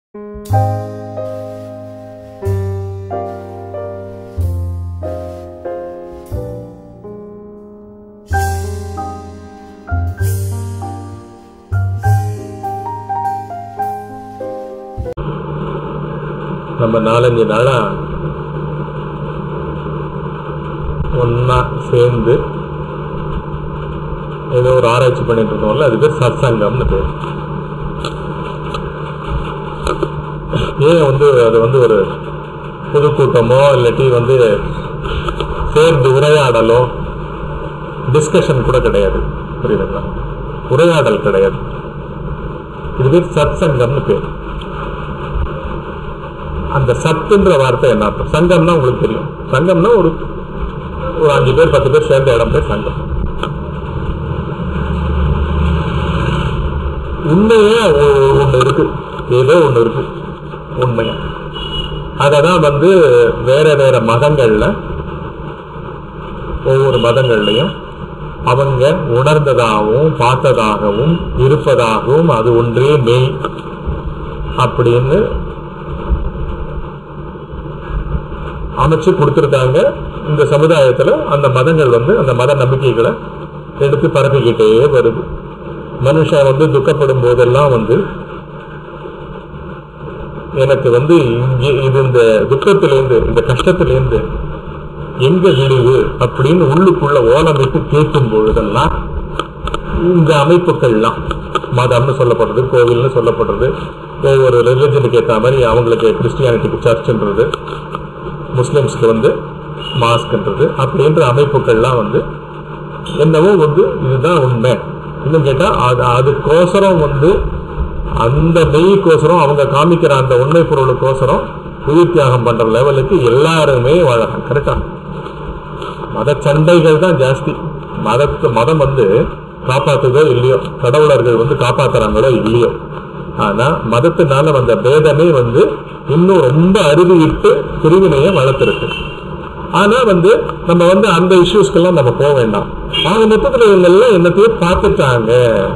நம்ம நாலஞ்சு நாளா ஒண்ணா சேர்ந்து ஏதோ ஒரு ஆராய்ச்சி பண்ணிட்டு இருக்கோம்ல அது பேர் சத்சங்கம்னு பேர் ஏன் வந்து அது வந்து ஒரு பொதுக்கூட்டமோ இல்லாட்டி வந்து சேர்ந்து உரையாடலோ டிஸ்கஷன் கூட கிடையாது புரியுதுங்களா உரையாடல் கிடையாது இது பேர் சத்சங்கம்னு பேர் அந்த சத்துன்ற வார்த்தை என்ன அர்த்தம் சங்கம்னா உங்களுக்கு தெரியும் சங்கம்னா ஒரு ஒரு அஞ்சு பேர் பத்து பேர் சேர்ந்த இடம் பேர் சங்கம் உண்மையே ஒ- ஒண்ணு இருக்கு ஏதோ ஒண்ணு இருக்கு உண்மையா அததான் வந்து வேற வேற மதங்கள்ல ஒவ்வொரு மதங்கள்லயும் அவங்க உணர்ந்ததாகவும் பார்த்ததாகவும் இருப்பதாகவும் அது ஒன்றே மெய் அப்படின்னு அமைச்சு கொடுத்துருக்காங்க இந்த சமுதாயத்துல அந்த மதங்கள் வந்து அந்த மத நம்பிக்கைகளை எடுத்து பரப்பிக்கிட்டே வருது மனுஷன் வந்து துக்கப்படும் போதெல்லாம் வந்து எனக்கு வந்து இங்கே இது இந்த துக்கத்திலேருந்து இந்த கஷ்டத்திலேருந்து எங்க விடுவு அப்படின்னு உள்ளுக்குள்ள ஓலமிட்டு கேட்கும் பொழுதெல்லாம் இந்த அமைப்புகள்லாம் மதம்னு சொல்லப்படுறது கோவில்னு சொல்லப்படுறது ஒவ்வொரு ரிலிஜனுக்கு ஏற்ற மாதிரி அவங்களுக்கு கிறிஸ்டியானிட்டிக்கு சர்ச்ன்றது முஸ்லிம்ஸ்க்கு வந்து மாஸ்க்ன்றது அப்படின்ற அமைப்புகள்லாம் வந்து என்னவோ வந்து இதுதான் உண்மை இன்னும் கேட்டா அது அதுக்கோசரம் வந்து அந்த மெய்க்கோசரம் அவங்க காமிக்கிற அந்த உண்மை பொருளுக்கோசரம் உயிர் தியாகம் பண்ற லெவலுக்கு எல்லாருமே வாழறாங்க கரெக்டா மத சண்டைகள் தான் ஜாஸ்தி மதத்து மதம் வந்து காப்பாத்துதோ இல்லையோ கடவுளர்கள் வந்து காப்பாத்துறாங்களோ இல்லையோ ஆனா மதத்தினால வந்த பேதமே வந்து இன்னும் ரொம்ப அறுதிவிட்டு பிரிவினையை வளர்த்திருக்கு ஆனா வந்து நம்ம வந்து அந்த இஷ்யூஸ்க்கெல்லாம் நம்ம போக வேண்டாம் ஆக மொத்தத்துல இவங்க எல்லாம் என்னத்தையும் பார்த்துட்டாங்க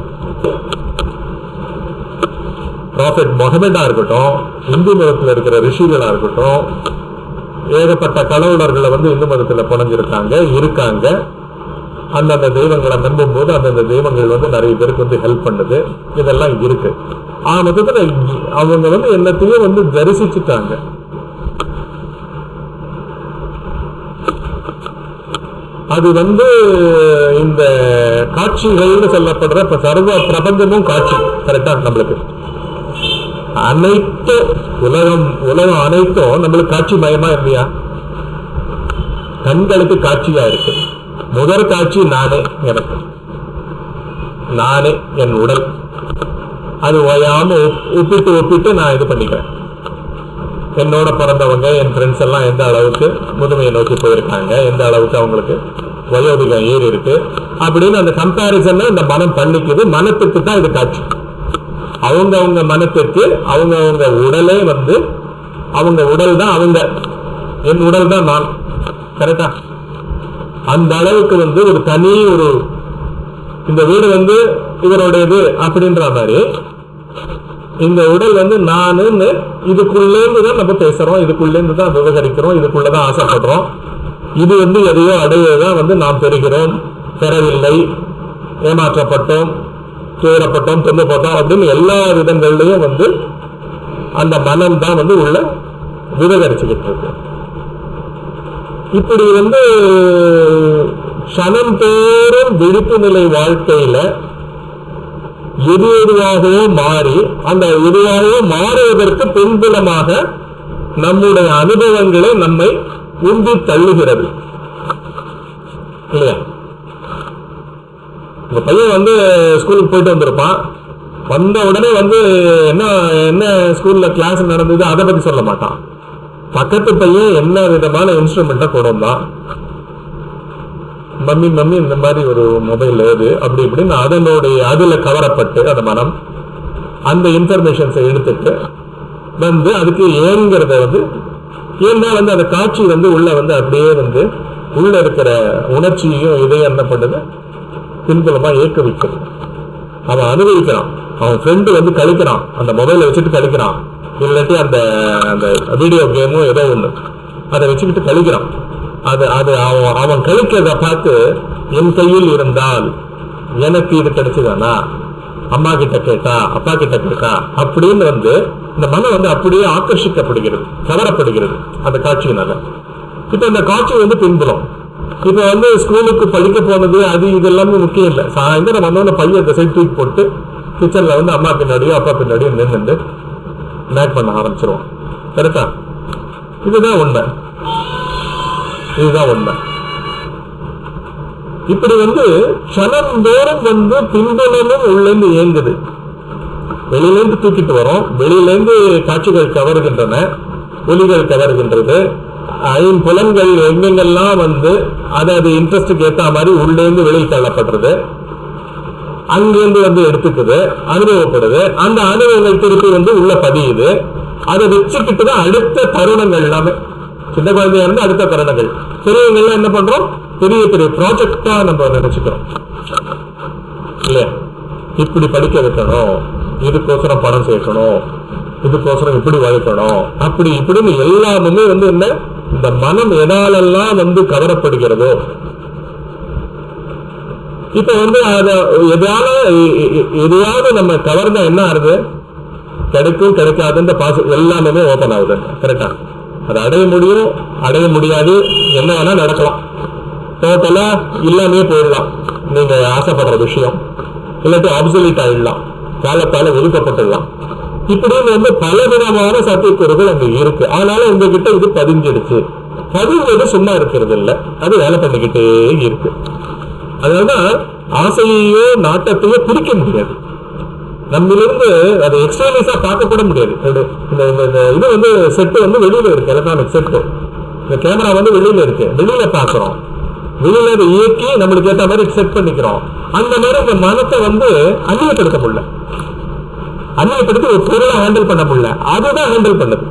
ப்ராஃபெட் முகமதா இருக்கட்டும் இந்து மதத்துல இருக்கிற ரிஷிகளா இருக்கட்டும் ஏகப்பட்ட கடவுளர்களை வந்து இந்து மதத்துல புனைஞ்சிருக்காங்க இருக்காங்க அந்தந்த தெய்வங்களை நம்பும் போது அந்தந்த தெய்வங்கள் வந்து நிறைய பேருக்கு வந்து ஹெல்ப் பண்ணுது இதெல்லாம் இருக்கு ஆக மொத்தத்துல அவங்க வந்து என்னத்தையும் வந்து தரிசிச்சுட்டாங்க அது வந்து இந்த காட்சிகள்னு சொல்லப்படுற இப்ப சர்வ பிரபஞ்சமும் காட்சி கரெக்டா நம்மளுக்கு அனைத்து உலகம் உலகம் அனைத்தும் நம்மளுக்கு காட்சி மயமா இல்லையா கண்களுக்கு காட்சியா இருக்கு முதற் காட்சி நானே எனக்கு நானே என் உடல் அது ஓயாம ஒப்- ஒப்பிட்டு ஒப்பிட்டு நான் இது பண்ணிக்கிறேன் என்னோட பிறந்தவங்க என் ஃப்ரெண்ட்ஸ் எல்லாம் எந்த அளவுக்கு முதுமையை நோக்கி போயிருக்காங்க எந்த அளவுக்கு அவங்களுக்கு வயோதிகம் ஏறி இருக்கு அப்படின்னு அந்த கம்பாரிசனை இந்த மனம் பண்ணிக்குது மனத்துக்கு தான் இது காட்சி அவங்க அவங்க மனத்திற்கு அவங்க அவங்க உடலே வந்து அவங்க உடல் தான் அவங்க என் உடல் தான் நான் கரெக்டா அந்த அளவுக்கு வந்து ஒரு தனி ஒரு இந்த வீடு வந்து இவருடையது அப்படின்ற மாதிரி இந்த உடல் வந்து நானுன்னு இதுக்குள்ளேருந்து தான் நம்ம பேசுறோம் இதுக்குள்ளேருந்து தான் விவகரிக்கிறோம் இதுக்குள்ளதான் ஆசைப்படுறோம் இது வந்து எதையோ அடையதான் வந்து நாம் பெறுகிறோம் பெறவில்லை ஏமாற்றப்பட்டோம் துயரப்பட்டோம் துன்பப்பட்டோம் அப்படின்னு எல்லா விதங்கள்லயும் வந்து அந்த மனம் தான் வந்து உள்ள விவகரிச்சுக்கிட்டு இருக்கு இப்படி வந்து க்ஷணம் தோறும் விழிப்பு நிலை வாழ்க்கையில எது எதுவாகவோ மாறி அந்த எதுவாகவோ மாறுவதற்கு பின்புலமாக நம்முடைய அனுபவங்களை நம்மை உந்தி தள்ளுகிறது இல்லையா உங்க பையன் வந்து ஸ்கூலுக்கு போயிட்டு வந்திருப்பான் வந்த உடனே வந்து என்ன என்ன ஸ்கூல்ல கிளாஸ் நடந்தது அதை பத்தி சொல்ல மாட்டான் பக்கத்து பையன் என்ன விதமான இன்ஸ்ட்ருமெண்ட்டை கொண்டு வந்தான் மம்மி மம்மி இந்த மாதிரி ஒரு மொபைல் இது அப்படி இப்படின்னு அதனுடைய அதுல கவரப்பட்டு அந்த மனம் அந்த இன்ஃபர்மேஷன்ஸை எடுத்துட்டு வந்து அதுக்கு ஏங்கிறத வந்து ஏன்னா வந்து அந்த காட்சி வந்து உள்ள வந்து அப்படியே வந்து உள்ள இருக்கிற உணர்ச்சியையும் இதையும் என்ன பண்ணுது பின்புலமா ஏக்க வைக்கிறது அவன் அனுபவிக்கிறான் அவன் ஃப்ரெண்டு வந்து கழிக்கிறான் அந்த மொபைலை வச்சுட்டு கழிக்கிறான் இல்லாட்டி அந்த அந்த வீடியோ கேமோ ஏதோ ஒண்ணு அதை வச்சுக்கிட்டு கழிக்கிறான் அது அது அவன் அவன் கழிக்கிறத பார்த்து என் கையில் இருந்தால் எனக்கு இது கிடைச்சதானா அம்மா கிட்ட கேட்டா அப்பா கிட்ட கேட்டா அப்படின்னு வந்து இந்த மனம் வந்து அப்படியே ஆக்கர்ஷிக்கப்படுகிறது கவரப்படுகிறது அந்த காட்சியினால இப்ப இந்த காட்சி வந்து பின்புலம் இப்ப வந்து ஸ்கூலுக்கு படிக்க போனது அது இது எல்லாமே முக்கியம் இல்லை சாயந்தரம் வந்தவன பையன் இந்த சைடு தூக்கி போட்டு கிச்சன்ல வந்து அம்மா பின்னாடியோ அப்பா பின்னாடியோ நின்று மேக் பண்ண ஆரம்பிச்சிருவான் கரெக்டா இதுதான் உண்மை இதுதான் உண்மை இப்படி வந்து க்ஷணந்தோறும் வந்து பின்புலமும் உள்ளேந்து இயங்குது வெளியிலேருந்து தூக்கிட்டு வரோம் வெளியிலேருந்து காட்சிகள் கவருகின்றன ஒலிகள் கவருகின்றது ஐம்புலன்கள் எங்கெங்கெல்லாம் வந்து அது அது இன்ட்ரெஸ்டுக்கு ஏத்த மாதிரி உள்ளேந்து வெளியில் தள்ளப்படுறது அங்கிருந்து வந்து எடுத்துக்குது அனுபவப்படுது அந்த அனுபவங்கள் திருப்பி வந்து உள்ள பதியுது அதை வச்சுக்கிட்டு தான் அடுத்த தருணங்கள் எல்லாமே சின்ன குழந்தையா இருந்து அடுத்த தருணங்கள் பெரியவங்க எல்லாம் என்ன பண்றோம் பெரிய பெரிய ப்ராஜெக்டா நம்ம நினைச்சுக்கிறோம் இல்லையா இப்படி படிக்க வைக்கணும் இதுக்கோசரம் பணம் சேர்க்கணும் இதுக்கோசரம் இப்படி வளர்க்கணும் அப்படி இப்படின்னு எல்லாமுமே வந்து என்ன இந்த மனம் எதாலெல்லாம் வந்து கவரப்படுகிறதோ இப்ப வந்து அத எதால எ- எ- எதையாவது நம்ம கவர்ந்தா என்ன ஆகுது கிடைக்கும் கிடைக்காதுன்ற பாச எல்லாமே ஓபன் ஆகுது கரெக்டா அது அடைய முடியும் அடைய முடியாது என்ன வேணா நடக்கலாம் டோட்டலா இல்லாமே போயிடலாம் நீங்க ஆசைப்படுற விஷயம் இல்லாட்டி அப்சல்யூட் ஆயிடலாம் காலத்தால ஒதுக்கப்பட்டுடலாம் இப்படின்னு வந்து பலவிதமான சாத்தியக்கூறுகள் அங்க இருக்கு ஆனாலும் உங்ககிட்ட இது பதிஞ்சிடுச்சு பதிஞ்சது சும்மா இருக்கிறது இல்ல அது வேலை பண்ணிக்கிட்டே இருக்கு அதனாலதான் ஆசையையோ நாட்டத்தையோ பிரிக்க முடியாது நம்மிலிருந்து அதை எக்ஸ்டர்னல்ஸா பார்க்க கூட முடியாது இது- இந்த இந்த- இந்த இது வந்து செட்டு வந்து வெளியில இருக்கு எலக்ட்ரானிக் செட்டு இந்த கேமரா வந்து வெளியில இருக்கு வெளியில பாக்குறோம் வெளியில அதை இயக்கி நம்மளுக்கு ஏத்த மாதிரி செட் பண்ணிக்கிறோம் அந்த மாதிரி இந்த மனத்தை வந்து அந்நியப்படுத்த முடியல அந்நியப்படுத்தி ஒரு பொருளை ஹேண்டில் பண்ண முடியல அதுதான் ஹேண்டில் பண்ணுது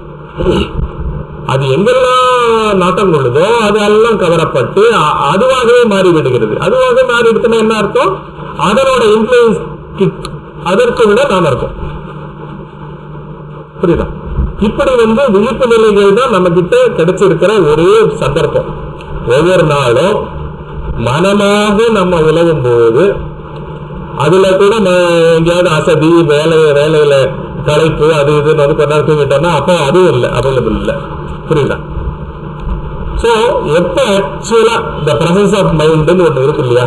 அது எங்கெல்லாம் நாட்டம் கொள்ளுதோ அதெல்லாம் கவரப்பட்டு அ- அதுவாகவே மாறி விடுகிறது அதுவாகவே மாறி எடுத்துனா என்ன அர்த்தம் அதனோட இன்ஃபுளுன்ஸ் அதற்கு விட நாம இருக்கோம் புரியுதா இப்படி வந்து விழிப்பு நிலைகள் தான் நம்ம கிட்ட கிடைச்சிருக்கிற ஒரே சந்தர்ப்பம் ஒவ்வொரு நாளும் மனமாக நம்ம உலவும் போது அதுல கூட நான் எங்கேயாவது அசதி வேலை வேலையில களைப்பு அது இதுன்னு வந்து கொஞ்ச நேரம் தூங்கிட்டோம்னா அப்போ அதுவும் இல்லை அவைலபிள் இல்லை புரியுதா சோ எப்ப ஆக்சுவலா இந்த பிரசன்ஸ் ஆஃப் மைண்ட்னு ஒண்ணு இருக்கு இல்லையா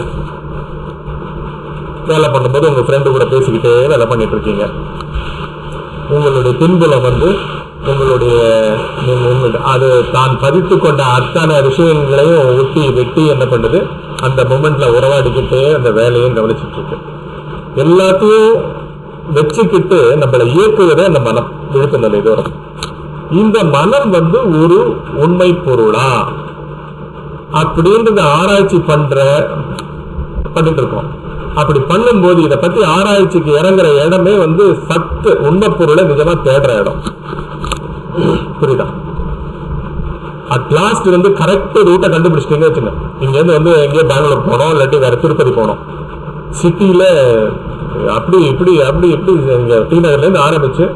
வேலை பண்ணும்போது உங்க ஃப்ரெண்டு கூட பேசிக்கிட்டே வேலை பண்ணிட்டு இருக்கீங்க உங்களுடைய பின்புலம் வந்து உங்களுடைய நீங்க உங்களுடைய அது தான் பதித்து கொண்ட அத்தனை விஷயங்களையும் ஒட்டி வெட்டி என்ன பண்ணுது அந்த மொமெண்ட்ல உறவாடிக்கிட்டே அந்த வேலையும் கவனிச்சுட்டு இருக்கு எல்லாத்தையும் வச்சுக்கிட்டு நம்மளை இயக்குவதே அந்த மனம் விழுப்பு நிலை தூரம் இந்த மனம் வந்து ஒரு உண்மை பொருளா அப்படின்றத ஆராய்ச்சி பண்ற பண்ணிட்டு இருக்கோம் அப்படி பண்ணும்போது இதை பத்தி ஆராய்ச்சிக்கு இறங்குற இடமே வந்து சத்து உண்மை பொருளை நிஜமா தேடுற இடம் புரியுதா அட் லாஸ்ட் வந்து கரெக்ட் ரூட்டை கண்டுபிடிச்சிட்டீங்க வச்சுங்க இங்க இருந்து வந்து எங்கேயோ பெங்களூர் போனோம் இல்லாட்டி வேற திருப்பதி போனோம் சிட்டியில அப்படி இப்படி அப்படி இப்படி இங்க டி நகர்ல இருந்து ஆரம்பிச்சு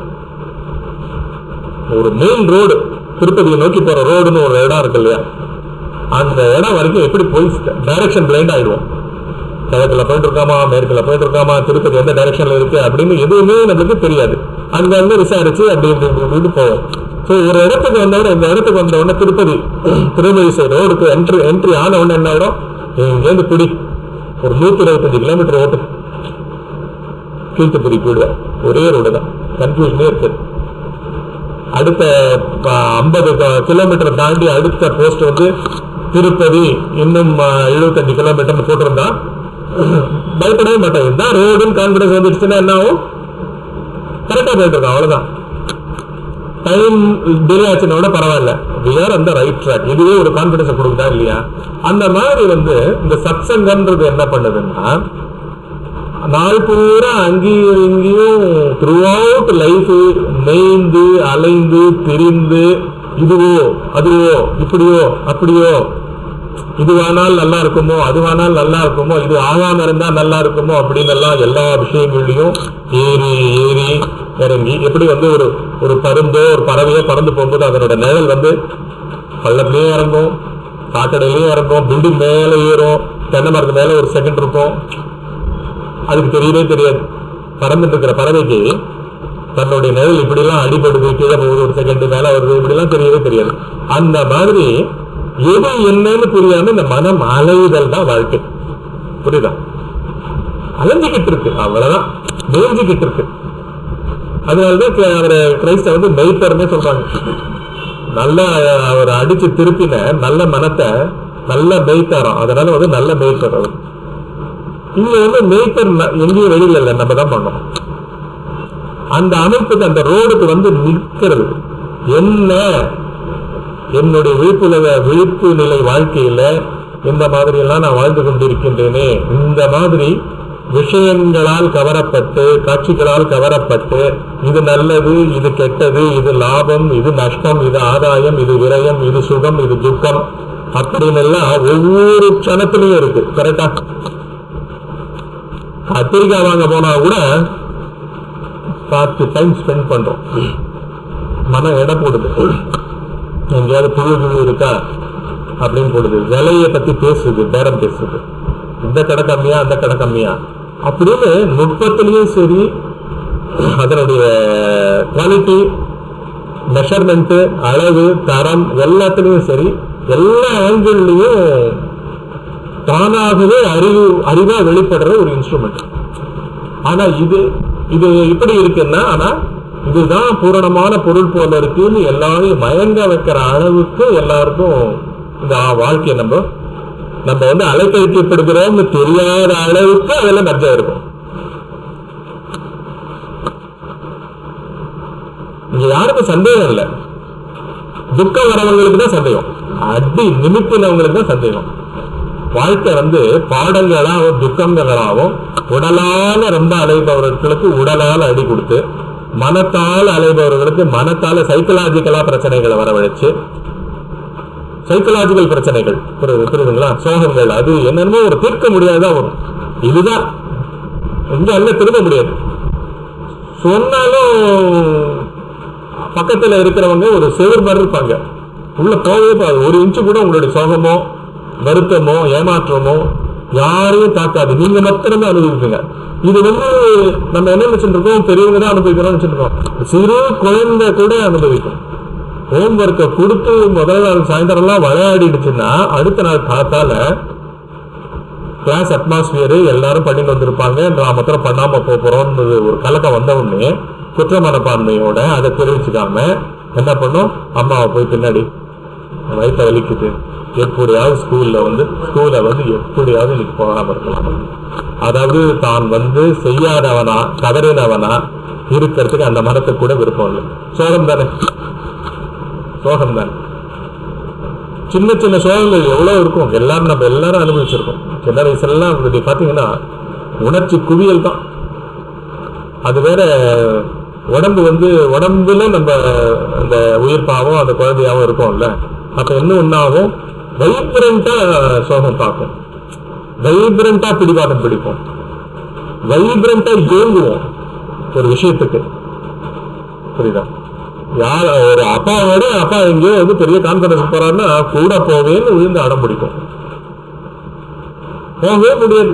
ஒரு மெயின் ரோடு திருப்பதியை நோக்கி போற ரோடுன்னு ஒரு இடம் இருக்கு இல்லையா அந்த இடம் வரைக்கும் எப்படி போய் டைரக்ஷன் பிளைண்ட் ஆயிடுவோம் கிழக்குல போயிட்டு இருக்காமா மேற்குல போயிட்டு இருக்காமா திருப்பதி எந்த டைரக்ஷன்ல இருக்கு அப்படின்னு எதுவுமே நம்மளுக்கு தெரியாது அங்க வந்து விசாரிச்சு அப்படி இப்படி இப்படி இப்படின்னு போவோம் ஸோ ஒரு இடத்துக்கு வந்தவொடனே இந்த இடத்துக்கு வந்த உடனே திருப்பதி திருமழிசை ரோடுக்கு என்ட்ரி என்ட்ரி ஆன உடனே என்ன ஆயிடும் இங்கேருந்து பிடி ஒரு நூத்தி இருபத்தஞ்சு கிலோமீட்டர் ஓட்டு கீழ்த்துப்பதி போயிடுவேன் ஒரே ரோடு தான் கன்ஃபியூஷனே இருக்கு அடுத்த ஐம்பது கிலோமீட்டர் தாண்டி அடுத்த போஸ்ட் வந்து திருப்பதி இன்னும் எழுபத்தஞ்சு கிலோமீட்டர்னு போட்டிருந்தா பயப்படவே மாட்டாங்க இந்த ரோடுன்னு கான்பிடன்ஸ் வந்துடுச்சுன்னா என்ன ஆகும் கரெக்டா போயிட்டு இருக்கோம் அவ்வளவுதான் டைம் டிலே ஆச்சுன்னா கூட பரவாயில்ல we are on the right track இதுவே ஒரு கான்பிடன்ஸ் கொடுக்குதா இல்லையா அந்த மாதிரி வந்து இந்த சத்சங்கன்றது என்ன பண்ணுதுன்னா நாள் பூரா அங்கேயும் இங்கேயும் த்ரூ அவுட் லைஃப் மேய்ந்து அலைந்து திரிந்து இதுவோ அதுவோ இப்படியோ அப்படியோ இதுவானால் நல்லா இருக்குமோ அதுவானால் நல்லா இருக்குமோ இது ஆகாம இருந்தா நல்லா இருக்குமோ அப்படின்னு எல்லாம் எல்லா விஷயங்கள்லயும் ஏறி ஏறி இறங்கி எப்படி வந்து ஒரு ஒரு பருந்தோ ஒரு பறவையோ பறந்து போகும்போது அதனோட நிழல் வந்து பள்ளத்துலயும் இறங்கும் சாக்கடையிலயும் இறங்கும் பில்டிங் மேல ஏறும் தென்னை மரத்து மேல ஒரு செகண்ட் இருக்கும் அதுக்கு தெரியவே தெரியாது பறந்துட்டு இருக்கிற பறவைக்கு தன்னுடைய நிழல் இப்படி எல்லாம் அடிபடுது கீழே போகுது ஒரு செகண்ட் மேல வருது இப்படி எல்லாம் தெரியவே தெரியாது அந்த மாதிரி எது என்னன்னு புரியாம இந்த மனம் அலையுதல் தான் வாழ்க்கை புரியுதா அலைஞ்சுக்கிட்டு இருக்கு அவ்வளவுதான் மேய்ஞ்சுக்கிட்டு இருக்கு அதனாலதான் கி- அவரை கிரைஸ்த வந்து மெய்ப்பர்னே சொல்றாங்க நல்ல அவர் அடிச்சு திருப்பின நல்ல மனத்தை நல்ல மெய்த்தாராம் அதனால வந்து நல்ல மெய்ப்பர் அவர் இங்க வந்து மேய்ப்பர் ந- எங்கேயும் வெளியில இல்லை நம்ம தான் பண்ணணும் அந்த அமைப்புக்கு அந்த ரோடுக்கு வந்து நிற்கிறது என்ன என்னுடைய விழிப்புல விழிப்பு நிலை வாழ்க்கையில இந்த மாதிரி எல்லாம் நான் வாழ்ந்து கொண்டிருக்கின்றேனே இந்த மாதிரி விஷயங்களால் கவரப்பட்டு காட்சிகளால் கவரப்பட்டு இது நல்லது இது கெட்டது இது லாபம் இது நஷ்டம் இது ஆதாயம் இது விரயம் இது சுகம் இது துக்கம் அப்படின்னு எல்லாம் ஒவ்வொரு க்ஷணத்திலையும் இருக்கு கரெக்டா கத்திரிக்காய் வாங்க போனா கூட பார்த்து டைம் ஸ்பெண்ட் பண்றோம் மனம் எடை போடுது எங்கேயாவது புழு புழு இருக்கா அப்படின்னு போடுது விலைய பத்தி பேசுது பேரம் பேசுது இந்த கடை கம்மியா அந்த கடை கம்மியா அப்படின்னு நுட்பத்திலையும் சரி அதனுடைய குவாலிட்டி மெஷர்மெண்ட் அளவு தரம் எல்லாத்துலயும் சரி எல்லா ஆங்கிள்லயும் தானாகவே அறிவு அறிவா வெளிப்படுற ஒரு இன்ஸ்ட்ருமெண்ட் ஆனா இது இது இப்படி இருக்குன்னா ஆனா இதுதான் பூரணமான பொருள் போல இருக்குன்னு எல்லாரையும் மயங்க வைக்கிற அளவுக்கு எல்லாருக்கும் இந்த வாழ்க்கையை நம்ம நம்ம வந்து அலைக்கழிக்கப்படுகிறோம்னு தெரியாத அளவுக்கு அதெல்லாம் நஞ்சா இருக்கும் இங்க யாருக்கும் சந்தேகம் இல்லை துக்கம் வரவங்களுக்கு தான் சந்தேகம் அடி நிமித்தினவங்களுக்கு தான் சந்தேகம் வாழ்க்கை வந்து பாடங்களாகவும் துக்கங்களாகவும் உடலால ரொம்ப அலைபவர்களுக்கு உடலால அடி கொடுத்து மனத்தால் அலைபவர்களுக்கு மனத்தால சைக்கலாஜிக்கலா பிரச்சனைகளை வரவழைச்சு சைக்கலாஜிக்கல் பிரச்சனைகள் புரியுது- புரியுதுங்களா சோகங்கள் அது என்னென்னமோ ஒரு தீர்க்க முடியாதா வரும் இதுதான் இங்க அல்ல திரும்ப முடியாது சொன்னாலும் பக்கத்துல இருக்கிறவங்க ஒரு செவர் மாதிரி இருப்பாங்க உள்ள போகவே போகாது ஒரு இன்ச்சு கூட உங்களுடைய சோகமோ வருத்தமோ ஏமாற்றமோ யாரையும் தாக்காது நீங்க மாத்திரமே அனுபவிப்பீங்க இது வந்து நம்ம என்ன நினைச்சிட்டு இருக்கோம் பெரியவங்க தான் அனுபவிக்கிறோம் நினைச்சிட்டு இருக்கோம் சிறு குழந்தை கூட அனுபவிக்கும் ஹோம் ஒர்க்கை கொடுத்து முதல் நாள் சாயந்தரம் எல்லாம் விளையாடிடுச்சுன்னா அடுத்த நாள் காத்தால கிளாஸ் அட்மாஸ்பியர் எல்லாரும் பண்ணிட்டு வந்திருப்பாங்க நான் மாத்திரம் பண்ணாம போக போறோம்னு ஒரு கலக்கம் வந்த உடனே குற்ற மனப்பான்மையோட அதை தெரிவிச்சுக்காம என்ன பண்ணும் அம்மாவை போய் பின்னாடி வயிற்ற வலிக்குது எப்படியாவது ஸ்கூல்ல வந்து ஸ்கூல்ல வந்து எப்படியாவது இன்னைக்கு போகாம இருக்கலாம் அதாவது தான் வந்து செய்யாதவனா தவறினவனா இருக்கிறதுக்கு அந்த மனத்துக்கு கூட விருப்பம் இல்லை சோகம் தானே சோகம் தானே சின்ன சின்ன சோகங்கள் எவ்வளவு இருக்கும் எல்லாரும் நம்ம எல்லாரும் அனுபவிச்சிருக்கோம் சின்ன வயசுல எல்லாம் இப்படி பாத்தீங்கன்னா உணர்ச்சி குவியல் தான் அது வேற உடம்பு வந்து உடம்புல நம்ம அந்த உயிர் பாவம் அந்த குழந்தையாவும் இருக்கும்ல அப்ப என்ன ஒன்னாகும் வைப்ரண்டா சோகம் பார்க்கும் வைப்ரண்டா பிடிவாதம் பிடிப்போம் வைப்ரண்டா ஏங்குவோம் ஒரு விஷயத்துக்கு புரியுதா யார் ஒரு அப்பாவோட அப்பா எங்கேயோ வந்து பெரிய கான்ஃபரன்ஸ் போறாருன்னா கூட போவேன்னு விழுந்து அடம் பிடிக்கும் போகவே முடியாது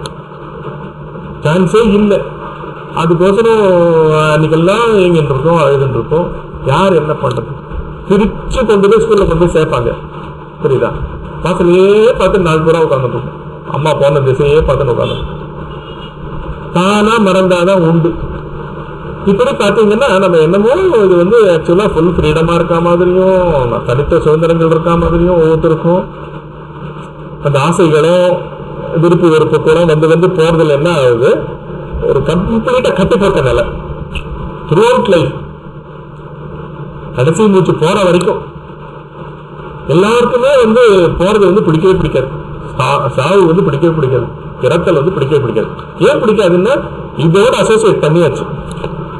சான்ஸே இல்லை அதுக்கோசரம் அன்னைக்கெல்லாம் எங்கிட்டு இருக்கோம் அழுதுட்டு இருக்கோம் யார் என்ன பண்றது பிரிச்சு கொண்டு போய் ஸ்கூல்ல கொண்டு போய் சேர்ப்பாங்க புரியுதா வாசலையே பார்த்து நாலு பூரா உட்காந்துட்டு இருக்கோம் அம்மா போன திசையே பார்த்துன்னு உட்காந்து தானா மறந்தாதான் உண்டு இப்படி பாத்தீங்கன்னா நம்ம என்னமோ இது வந்து ஆக்சுவலா ஃபுல் ஃப்ரீடமா இருக்க மாதிரியும் தனித்த சுதந்திரங்கள் இருக்க மாதிரியும் ஒவ்வொருத்தருக்கும் அந்த ஆசைகளும் விருப்பு வெறுப்புகளும் வந்து வந்து போறதுல என்ன ஆகுது ஒரு கம்ப்ளீட்டா கட்டுப்பட்ட நிலை த்ரூ அவுட் லைஃப் கடைசி மூச்சு போற வரைக்கும் எல்லாருக்குமே வந்து போறது வந்து பிடிக்கவே பிடிக்காது சா- சாவு வந்து பிடிக்கவே பிடிக்காது இறத்தல் வந்து பிடிக்கவே பிடிக்காது ஏன் பிடிக்காதுன்னா இதோட அசோசியேட் பண்ணியாச்சு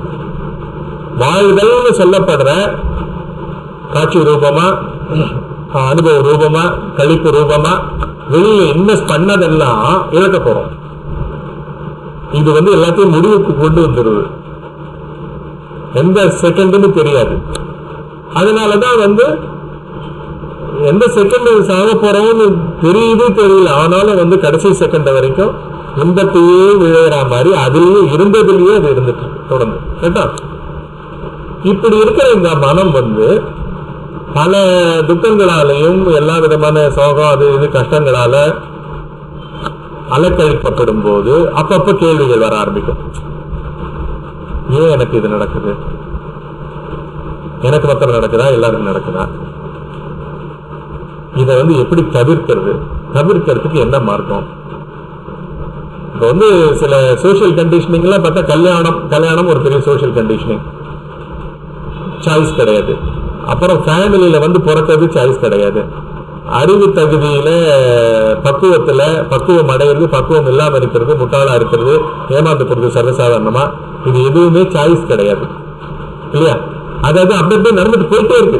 வாழ்தல்னு சொல்லப்படுற காட்சி ரூபமா ஆஹ், அனுபவ ரூபமா கழிப்பு ரூபமா வெளியில இன்வெஸ்ட் பண்ணதெல்லாம் இழக்க போறோம் இது வந்து எல்லாத்தையும் முடிவுக்கு கொண்டு வந்துருது எந்த செகண்ட்னு தெரியாது அதனாலதான் வந்து எந்த செகண்ட் சாக போறோம்னு தெரியுது தெரியல ஆனாலும் வந்து கடைசி செகண்ட் வரைக்கும் இன்பத்தையே விழுகிற மாதிரி அதுலயே இருந்ததுலயே அது இருந்துட்டு இருக்கு தொடர்ந்து கேட்டா இப்படி இருக்கிற இந்த மனம் வந்து பல துக்கங்களாலையும் எல்லா விதமான சோகம் அது இது கஷ்டங்களால அலக்கழிக்கப்படும் போது அப்பப்ப கேள்விகள் வர ஆரம்பிக்கும் ஏன் எனக்கு இது நடக்குது எனக்கு மாத்திரம் நடக்குதா எல்லாருக்கும் நடக்குதா இதை வந்து எப்படி தவிர்க்கிறது தவிர்க்கிறதுக்கு என்ன மார்க்கம் இப்ப வந்து சில சோஷியல் கண்டிஷனிங் எல்லாம் பார்த்தா கல்யாணம் கல்யாணம் ஒரு பெரிய சோஷியல் கண்டிஷனிங் சாய்ஸ் கிடையாது அப்புறம் ஃபேமிலியில வந்து பிறக்கிறது சாய்ஸ் கிடையாது அறிவு தகுதியில பக்குவத்துல பக்குவம் அடையிறது பக்குவம் இல்லாம இருக்கிறது முட்டாளா இருக்கிறது ஏமாந்து போறது சர்வசாதாரணமா இது எதுவுமே சாய்ஸ் கிடையாது இல்லையா அதாவது அப்படி அப்படியே நடந்துட்டு போயிட்டே இருக்கு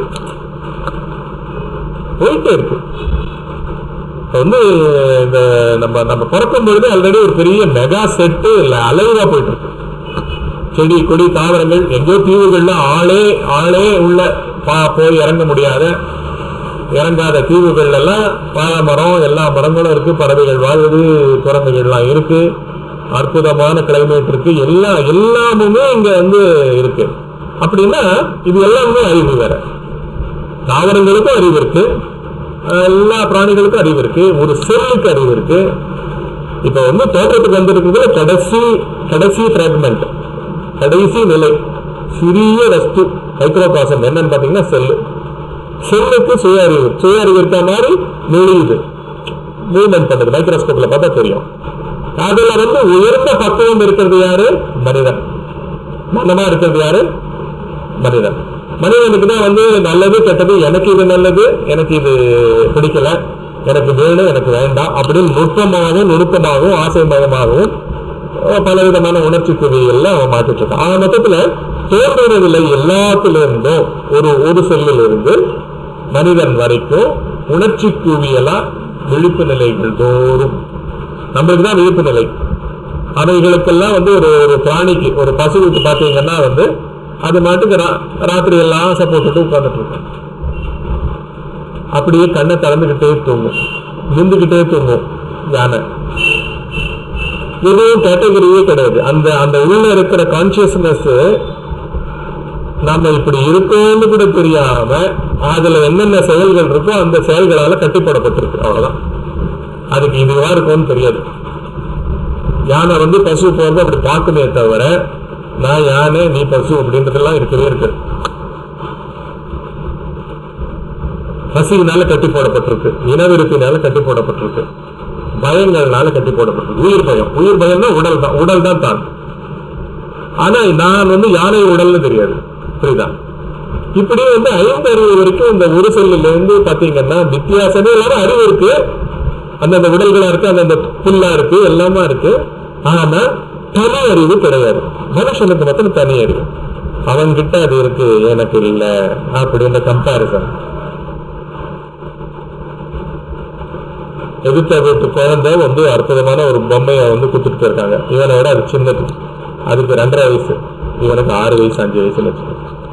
போயிட்டே இருக்கு இப்ப வந்து இந்த நம்ம நம்ம பிறக்கும் பொழுது ஆல்ரெடி ஒரு பெரிய மெகா செட்டு அலைவா போயிட்டு இருக்கு செடி கொடி தாவரங்கள் எங்கேயோ தீவுகள்ல ஆளே ஆளே உள்ள பா- போய் இறங்க முடியாத இறங்காத தீவுகள் எல்லாம் வாழை மரம் எல்லா மரங்களும் இருக்கு பறவைகள் வாழுது குரங்குகள்லாம் இருக்கு அற்புதமான கிளைமேட் இருக்கு எல்லா எல்லாமுமே இங்க வந்து இருக்கு அப்படின்னா இது எல்லாமே அறிவு வேற தாவரங்களுக்கும் அறிவு இருக்கு எல்லா பிராணிகளுக்கும் அறிவு இருக்கு ஒரு செல்லுக்கு அறிவு இருக்கு இப்ப வந்து தோற்றத்துக்கு வந்திருக்கிறது கடைசி கடைசி பிராக்மெண்ட் கடைசி நிலை சிறிய வஸ்து மைக்ரோகாசம் என்னன்னு பாத்தீங்கன்னா செல்லு செல்லுக்கு சுய அறிவு சுய அறிவு இருக்க மாதிரி நெளியுது மூவ்மெண்ட் பண்ணுது மைக்ரோஸ்கோப்ல பார்த்தா தெரியும் அதுல வந்து உயர்ந்த பக்குவம் இருக்கிறது யாரு மனிதன் மனமா இருக்கிறது யாரு மனிதன் மனிதனுக்கு தான் வந்து நல்லது கெட்டது எனக்கு இது நல்லது எனக்கு இது பிடிக்கல எனக்கு வேணும் எனக்கு வேண்டாம் அப்படின்னு நுட்பமாகவும் நுணுக்கமாகவும் ஆசைமயமாகவும் அஹ், பலவிதமான உணர்ச்சி குவியல்ல அவன் மாட்டிட்டு இருக்கான் ஆக மொத்தத்துல தோன்றுவதில்லை எல்லாத்திலிருந்தும் ஒரு ஒரு செல்லில் இருந்து மனிதன் வரைக்கும் உணர்ச்சி குவியலா விழிப்பு நிலைகள் தோறும் நம்மளுக்கு தான் விழிப்பு நிலை அவைகளுக்கெல்லாம் வந்து ஒரு ஒரு பிராணிக்கு ஒரு பசுவுக்கு பார்த்தீங்கன்னா வந்து அது மாட்டுக்கு ரா- ராத்திரி எல்லாம் ஆசை போட்டுட்டு உட்கார்ந்துட்டு இருக்கும் அப்படியே கண்ணை திறந்துகிட்டே தூங்கும் நின்றுகிட்டே தூங்கும் யானை எதுவும் கேட்டகரியே கிடையாது அந்த அந்த உள்ள இருக்கிற கான்சியஸ்னஸ் நாம இப்படி இருக்கோம்னு கூட தெரியாம அதுல என்னென்ன செயல்கள் இருக்கோ அந்த செயல்களால கட்டிப்படப்பட்டிருக்கு அவ்வளவுதான் அதுக்கு இதுவா இருக்கும்னு தெரியாது யானை வந்து பசு போறது அப்படி பார்க்குமே தவிர நான் யானை நீ பசு அப்படின்றதெல்லாம் இருக்கவே இருக்கு பசியினால கட்டி போடப்பட்டிருக்கு இனவிருப்பினால கட்டி போடப்பட்டிருக்கு பயங்கள்னால கட்டி போடப்பட்டிருக்கு உயிர் பயம் உயிர் பயம்னா உடல் தான் உடல் தான் தான் ஆனா நான் வந்து யானை உடல்னு தெரியாது புரியுதா இப்படி வந்து ஐந்து அறிவு வரைக்கும் இந்த ஒரு செல்லுல இருந்து பாத்தீங்கன்னா வித்தியாசமே இல்லாம அறிவு இருக்கு அந்தந்த உடல்களா இருக்கு அந்தந்த புல்லா இருக்கு எல்லாமா இருக்கு ஆனா தனி அறிவு கிடையாது மனுஷனுக்கு மட்டும் தனி அறிவு அவன் கிட்ட அது இருக்கு எனக்கு இல்ல அப்படின்ற கம்பாரிசன் எதிர்த்த வீட்டு குழந்தை வந்து அற்புதமான ஒரு பொம்மையை வந்து குத்துட்டு போயிருக்காங்க இவனை விட அது சின்னது அதுக்கு ரெண்டரை வயசு இவனுக்கு ஆறு வயசு அஞ்சு வயசுன்னு வச்சுக்கோ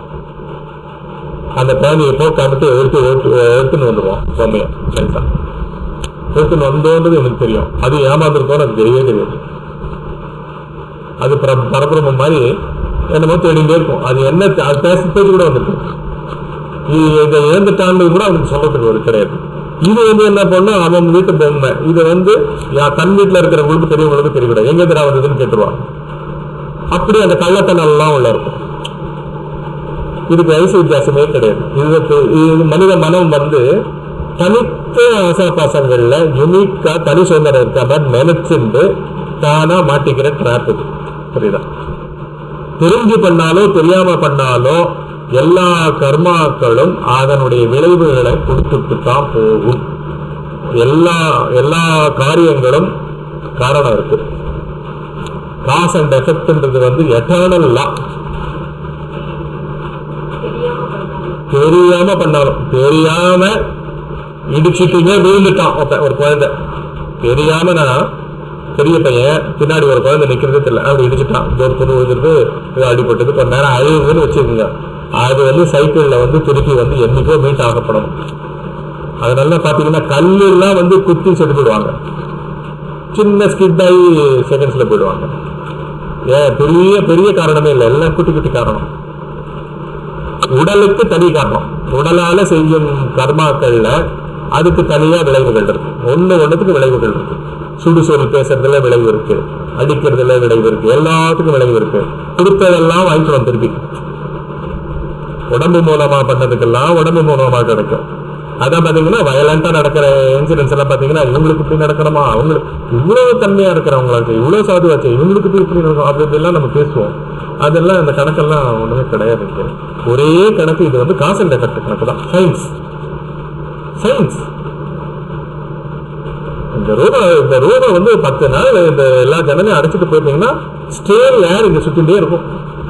அந்த குழந்தைய போக்காமட்டு எடுத்து எடுத்து எடுத்துன்னு வந்துடுவான் பொம்மையை நைஸா எடுத்துன்னு வந்தோன்றது எனக்கு தெரியும் அது ஏமாந்துருக்கோன்னு அது தெரியவே தெரியாது அது பர- பரபிரம்மம் மாதிரி என்னமோ தேடிட்டே இருக்கும் அது என்ன அது பேச பேச்சு கூட வந்துருக்கு இ- இதை இழந்துட்டான்னு கூட அவனுக்கு சொல்றதுக்கு ஒரு கிடையாது இது வந்து என்ன பண்ணும் அவன் வீட்டு பொம்மை இது வந்து யா- தன் வீட்டுல இருக்கிறவங்களுக்கு பெரியவங்களுக்கு தெரியக்கூடாது எங்க தெரியா வந்ததுன்னு கேட்டுருவான் அப்படி அந்த கள்ளத்தனம் எல்லாம் உள்ள இருக்கும் இதுக்கு வயசு வித்தியாசமே கிடையாது இது இது மனித மனம் வந்து தனித்த ஆசாபாசங்கள்ல யுனிக்கா தனி சுதந்திரம் இருக்க மாதிரி நினைச்சுண்டு தானா மாட்டிக்கிற ட்ராப் இது புரியுதா தெரிஞ்சு பண்ணாலோ தெரியாம பண்ணாலோ எல்லா கர்மாக்களும் அதனுடைய விளைவுகளை கொடுத்துட்டு தான் போகும் எல்லா எல்லா காரியங்களும் காரணம் இருக்கு காஸ் அண்ட் எஃபெக்ட்ன்றது வந்து எட்டர்னல் லா தெரியாம பண்ணாலும் தெரியாம இடிச்சிட்டீங்க விழுந்துட்டான் ஒருத்தன், ஒரு குழந்தை தெரியாம நான் பெரிய பையன் பின்னாடி ஒரு குழந்தை நிக்கிறதே தெரியல அப்படி இடிச்சிட்டான் இது ஒரு பொண்ணு விழுந்துட்டு இது அடிபட்டது கொஞ்ச நேரம் அழுகுதுன்னு வச்சுக்கோங்க அது வந்து சைக்கிள்ல வந்து திருப்பி வந்து என்னைக்கோ மீட் ஆகப்படணும் அதனால பாத்தீங்கன்னா கல்லெல்லாம் வந்து குத்தி செத்து போயிடுவாங்க சின்ன ஸ்கிட் ஆகி செகண்ட்ஸ்ல போயிடுவாங்க ஏன் பெரிய பெரிய காரணமே இல்லை எல்லாம் குட்டி குட்டி காரணம் உடலுக்கு தனி காரணம் உடலால செய்யும் கர்மாக்கள்ல அதுக்கு தனியா விளைவுகள் இருக்கு ஒண்ணு ஒண்ணுத்துக்கு விளைவுகள் இருக்கு சுடுசொல் பேசுறதுல விளைவு இருக்கு அடிக்கிறதுல விளைவு இருக்கு எல்லாத்துக்கும் விளைவு இருக்கு கொடுத்ததெல்லாம் வாங்கிக்கிறோம் திருப்பி உடம்பு மூலமா பண்ணதுக்கெல்லாம் உடம்பு மூலமா கிடைக்கும் அதான் பாத்தீங்கன்னா வயலண்டா நடக்கிற இன்சிடென்ட்ஸ் எல்லாம் பாத்தீங்கன்னா இவங்களுக்கு இப்படி நடக்கணுமா அவங்களுக்கு இவ்வளவு தன்மையா இருக்கிறவங்களுக்கு இவ்வளவு சாதுவாச்சு இவங்களுக்கு இப்படி இப்படி நடக்கும் அப்படி எல்லாம் நம்ம பேசுவோம் அதெல்லாம் அந்த கணக்கெல்லாம் ஒண்ணுமே கிடையாது இங்க. ஒரே கணக்கு இது வந்து காசு அண்ட் எஃபெக்ட் கணக்கு தான் சயின்ஸ் சயின்ஸ் இந்த ரூபா இந்த ரூபா வந்து பத்து நாள் இந்த எல்லா ஜனங்களையும் அடைச்சிட்டு போயிருந்தீங்கன்னா ஸ்டேல் ஏர் இங்க சுத்திட்டே இருக்கும்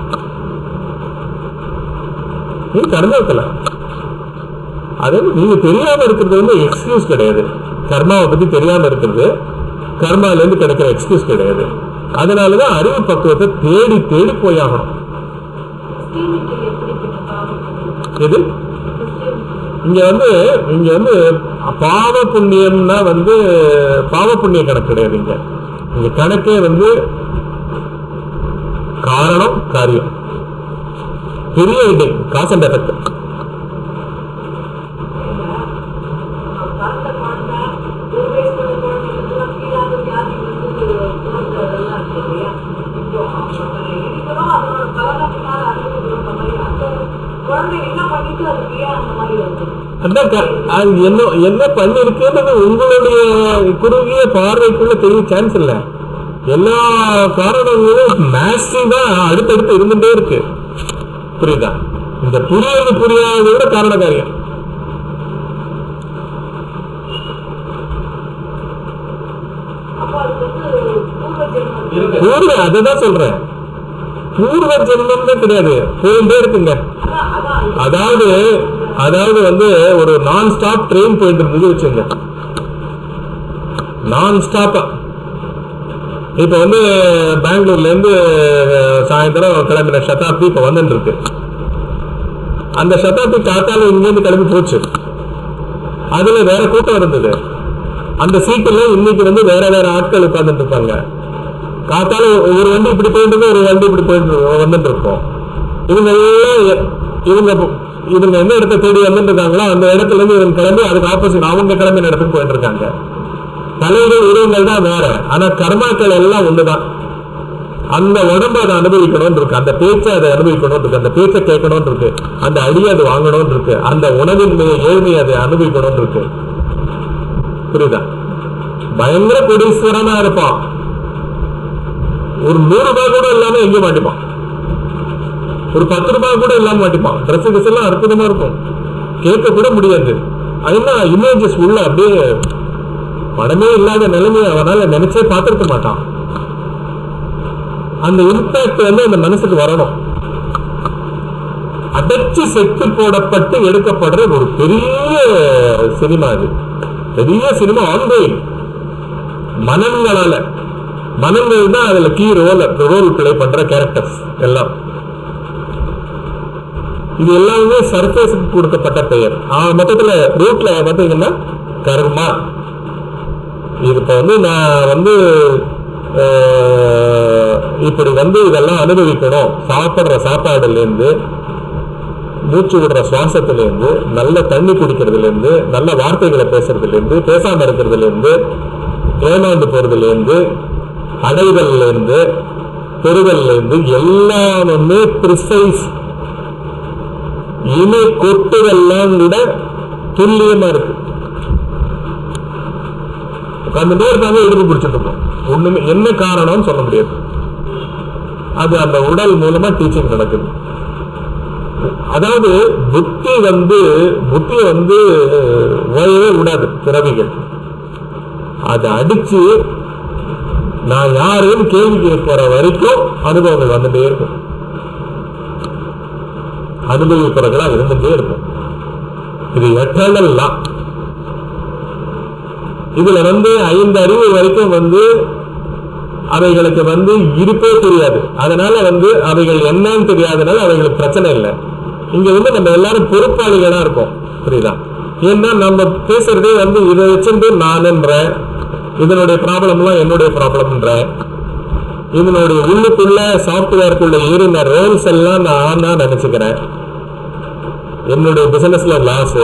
நீ கடந்தாக்கல அது நீங்க தெரியாம இருக்கிறது வந்து எக்ஸ்கியூஸ் கிடையாது கர்மாவை பத்தி தெரியாம இருக்கிறது கர்மால இருந்து கிடைக்கிற எக்ஸ்கியூஸ் கிடையாது அதனாலதான் அறிவு பக்குவத்தை தேடி தேடி போய் ஆகணும் ஸ்ரீவிட்டில் எப்படி பாவம் எது இங்க வந்து இங்க வந்து பாவ புண்ணியம்னா வந்து பாவ புண்ணிய கணக்கு கிடையாது இங்க இங்க கணக்கே வந்து காரணம் காரியம் பெரிய ஹெட்டிங் காஸ் அண்ட் எஃபெக்ட் பிறந்த குழந்தை ஒரு வயசுக்குள்ள குழந்தைங்களுக்கெல்லாம் கீழாத வியாதி வந்து தோன்றதெல்லாம் இருக்கு இல்லையா இப்போ நம்ம இருக்கிறோம் அதனோட பலனை பின்னால் அனுபவிக்கிறோம் அந்த மாதிரி அந்த குழந்தை என்ன பண்ணிட்டு அதுக்கு ஏன் அந்த மாதிரி வருது அதான் க- அது என்ன என்ன பண்ணிருக்குன்றது உங்களுடைய குறுகிய பார்வைக்குள்ள தெரிய சான்ஸ் இல்ல எல்லா காரணங்களும் மேசிவா அடுத்தடுத்து இருந்துட்டே இருக்கு புரியுதா இந்த புரியாது புரியாததை விட காரண காரியம் அப்போ அதுக்கு வந்து பூர்வ ஜென்மம் பூர்வ அததான் சொல்றேன் பூர்வ ஜென்மம் கிடையாது போயிட்டே இருக்குங்க அதான் அதான் அதாவது அதாவது வந்து ஒரு நான் ஸ்டாப் ட்ரெயின் போயிட்டு இருந்தது வச்சுங்க நான் ஸ்டாப்பா இப்ப வந்து பெங்களூர்ல இருந்து அஹ், சாயந்தரம் கிளம்பின சதாப்தி இப்ப வந்துட்டு இருக்கு அந்த சதாப்தி காத்தால இங்க இருந்து கிளம்பி போச்சு அதுல வேற கூட்டம் இருந்தது அந்த சீட்டுல இன்னைக்கு வந்து வேற வேற ஆட்கள் உட்கார்ந்துட்டு இருப்பாங்க காத்தால ஒரு வண்டி இப்படி போயிட்டு இருக்கு, ஒரு வண்டி இப்படி போயிட்டு வந்துட்டு இருக்கோம் இவங்க எல்லாம் எ- இவங்க இவங்க எந்த இடத்தை தேடி வந்துட்டு இருக்காங்களோ அந்த இடத்துல இருந்து இவங்க கிளம்பி அதுக்கு ஆப்போசிட் அவங்க கிளம்பின இடத்துக்கு போயிட்டு இருக்காங்க தலைகள் உருவங்கள் தான் வேற ஆனா கர்மாக்கள் எல்லாம் ஒண்ணுதான் அந்த உடம்பு அதை அனுபவிக்கணும்னு இருக்கு அந்த பேச்சை அதை அனுபவிக்கணும் இருக்கு அந்த பேச்சை கேட்கணும்னு இருக்கு அந்த அடியை அது வாங்கணும்னு இருக்கு அந்த உணவின் மே- ஏழ்மையை அதை அனுபவிக்கணும்னு இருக்கு புரியுதா பயங்கர கோடீஸ்வரனா இருப்பான் ஒரு நூறு ரூபாய் கூட இல்லாம எங்க மாட்டிப்பான் ஒரு பத்து ரூபாய் கூட இல்லாம மாட்டிப்பான் ட்ரெஸ் ட்ரெஸ் எல்லாம் அற்புதமா இருக்கும் கேட்க கூட முடியாது அதெல்லாம் இமேஜஸ் உள்ள அப்படியே படமே இல்லாத நிலைமையை அவனால நினைச்சே பார்த்திருக்க மாட்டான் அந்த இம்பாக்ட் வந்து அந்த மனசுக்கு வரணும் அடைச்சு செத்து போடப்பட்டு எடுக்கப்படுற ஒரு பெரிய சினிமா இது பெரிய சினிமா ஆன்கோயிங் மனங்களால மனங்கள் தான் அதுல கீ ரோல் ரோல் பிளே பண்ற கேரக்டர்ஸ் எல்லாம் இது எல்லாமே சர்ஃபேஸுக்கு கொடுக்கப்பட்ட பெயர் ஆக மொத்தத்துல ரூட்ல பாத்தீங்கன்னா கர்மா இது இப்ப வந்து நான் வந்து அஹ், இப்படி வந்து இதெல்லாம் அனுபவிக்கணும் சாப்பிடுற சாப்பாடுல இருந்து மூச்சு விடுற சுவாசத்துல இருந்து நல்ல தண்ணி குடிக்கிறதுல இருந்து நல்ல வார்த்தைகளை பேசுறதுல இருந்து பேசாம இருக்கிறதுல இருந்து ஏமாந்து போறதுல இருந்து அடைதல்ல இருந்து பெறுதல்ல இருந்து எல்லாமே ப்ரிசைஸ் இமை கொட்டுதெல்லாம் கூட துல்லியமா இருக்கு உட்காந்துட்டே இருக்காங்க இடுப்பு பிடிச்சிட்டு இருக்கோம் ஒண்ணுமே என்ன காரணம்னு சொல்ல முடியாது அது அந்த உடல் மூலமா டீச்சிங் நடக்குது அதாவது புத்தி வந்து புத்தி வந்து ஓயவே விடாது பிறவிகள் அதை அடிச்சு நான் யாருன்னு கேள்வி கேட்கிற வரைக்கும் அனுபவங்கள் வந்துட்டே இருக்கும் அனுபவிப்பவர்களா இருந்துட்டே இருக்கும் இது எட்டர்னல் இதுல வந்து ஐந்து அறிவு வரைக்கும் வந்து அவைகளுக்கு வந்து இருப்பே தெரியாது அதனால வந்து அவைகள் என்னன்னு தெரியாதனால அவைகளுக்கு பிரச்சனை இல்லை இங்க வந்து நம்ம எல்லாரும் பொறுப்பாளிகளா இருக்கோம் புரியுதா ஏன்னா நம்ம பேசுறதே வந்து இதை வச்சுட்டு நானுன்றேன் இதனுடைய ப்ராப்ளம்லாம் என்னுடைய ப்ராப்ளம்ன்றேன் இதனுடைய உள்ளுக்குள்ள சாஃப்ட்வேருக்குள்ள ஏறின ரோல்ஸ் எல்லாம் நான் தான் நினைச்சுக்கிறேன் என்னுடைய பிசினஸ்ல லாஸ்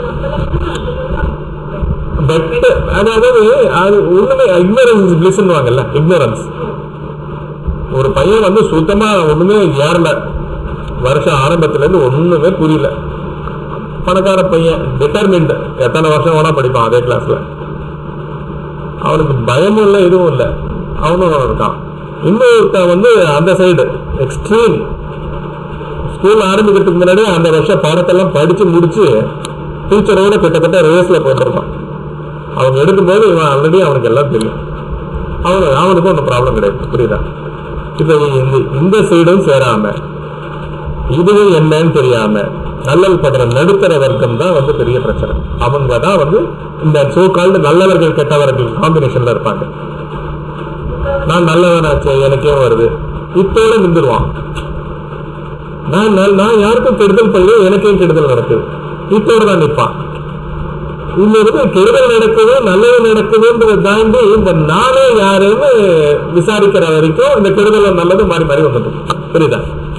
பட் அதாவது அது ஒண்ணுமே இக்னரன்ஸ் பிளிஸ்ன்னுவாங்கல்ல இக்னரன்ஸ் ஒரு பையன் வந்து சுத்தமா ஒண்ணுமே ஏறல வருஷம் ஆரம்பத்துல இருந்து ஒண்ணுமே புரியல பணக்கார பையன் டிட்டர்மின்ட் எத்தனை வருஷம் வேணா படிப்பான் அதே கிளாஸ்ல அவனுக்கு பயமும் இல்லை எதுவும் இல்லை அவனும் இருக்கான் இன்னொருத்தன் வந்து அந்த சைடு எக்ஸ்ட்ரீம் ஸ்கூல் ஆரம்பிக்கிறதுக்கு முன்னாடி அந்த வருஷம் பாடத்தெல்லாம் படிச்சு முடிச்சு டீச்சரோட கிட்டத்தட்ட ரேஸ்ல போட்டிருப்பான் அவங்க எடுக்கும்போது இவன் ஆல்ரெடி அவனுக்கு எல்லாம் தெரியும் அவனு அவனுக்கும் ஒன்றும் ப்ராப்ளம் கிடையாது புரியுதா இப்போ இந்த இந்த சைடும் சேராம இதுவும் என்னன்னு தெரியாம நல்லல் படுற நடுத்தர வர்க்கம் தான் வந்து பெரிய பிரச்சனை அவங்க தான் வந்து இந்த சோ கால்டு நல்லவர்கள் கெட்டவர்கள் காம்பினேஷன்ல இருப்பாங்க நான் நல்லவனாச்சே எனக்கே வருது இத்தோட நின்றுருவான் நான் நல்- நான் யாருக்கும் கெடுதல் பண்ணல எனக்கே கெடுதல் நடக்குது இத்தோட தான் நிற்பான் இதுல இருந்து கெடுதல் நடக்குது நல்லது நடக்குதுன்றதை தாண்டி இந்த நானே யாருன்னு விசாரிக்கிற வரைக்கும் இந்த கெடுதல் நல்லது மாறி மாறி வந்துட்டு புரியுதா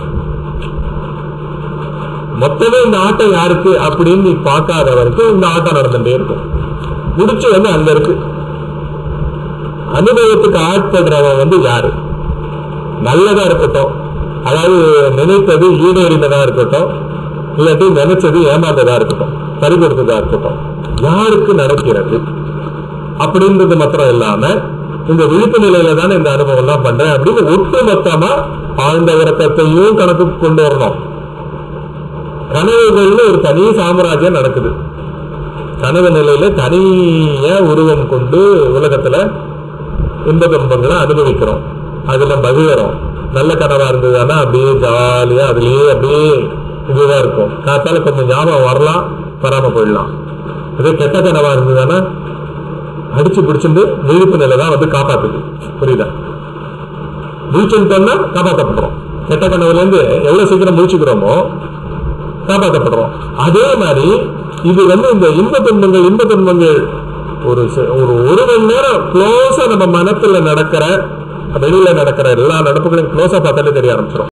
மொத்தமே இந்த ஆட்டம் யாருக்கு அப்படின்னு நீ பார்க்காத வரைக்கும் இந்த ஆட்டம் நடந்துட்டே இருக்கும் முடிச்சு வந்து அங்க இருக்கு அனுபவத்துக்கு ஆட்படுறவன் வந்து யாரு நல்லதா இருக்கட்டும் அதாவது நினைத்தது ஈடேறினதா இருக்கட்டும் இல்லாட்டி நினைச்சது ஏமாந்ததா இருக்கட்டும் பறி கொடுத்ததா இருக்கட்டும் யாருக்கு நடக்கிறது அப்படின்றது மாத்திரம் இல்லாம இந்த விழிப்பு நிலையில தானே இந்த அனுபவம் எல்லாம் பண்றேன் அப்படின்னு ஒட்டு மொத்தமா ஆழ்ந்த உறக்கத்தையும் கணக்குக்கு கொண்டு வரணும் கனவுகள்னு ஒரு தனி சாம்ராஜ்யம் நடக்குது கனவு நிலையில தனியா உருவம் கொண்டு உலகத்துல இன்ப துன்பங்களை அனுபவிக்கிறோம் அதுல மகிழறோம் நல்ல கனவா இருந்ததுன்னா அப்படியே ஜாலியா அதுலயே அப்படியே இதுவா இருக்கும் காத்தால கொஞ்சம் ஞாபகம் வரலாம் வராம போயிடலாம் இதே கெட்ட கனவா இருந்ததுன்னா அடிச்சு பிடிச்சிட்டு விழிப்பு நிலை தான் வந்து காப்பாத்துது புரியுதா முழிச்சுட்டோம்னா காப்பாற்றப்படுறோம் கெட்ட கனவுல இருந்து எவ்வளவு சீக்கிரம் முழிச்சுக்கிறோமோ காப்பாற்றப்படுறோம் அதே மாதிரி இது வந்து இந்த இன்ப துன்பங்கள் இன்ப துன்பங்கள் ஒரு ச- ஒரு ஒரு மணி நேரம் க்ளோஸா நம்ம மனத்துல நடக்கிற வெளியில நடக்கிற எல்லா நடப்புகளையும் க்ளோஸா பார்த்தாலே தெரிய ஆரம்பிச்சிடும்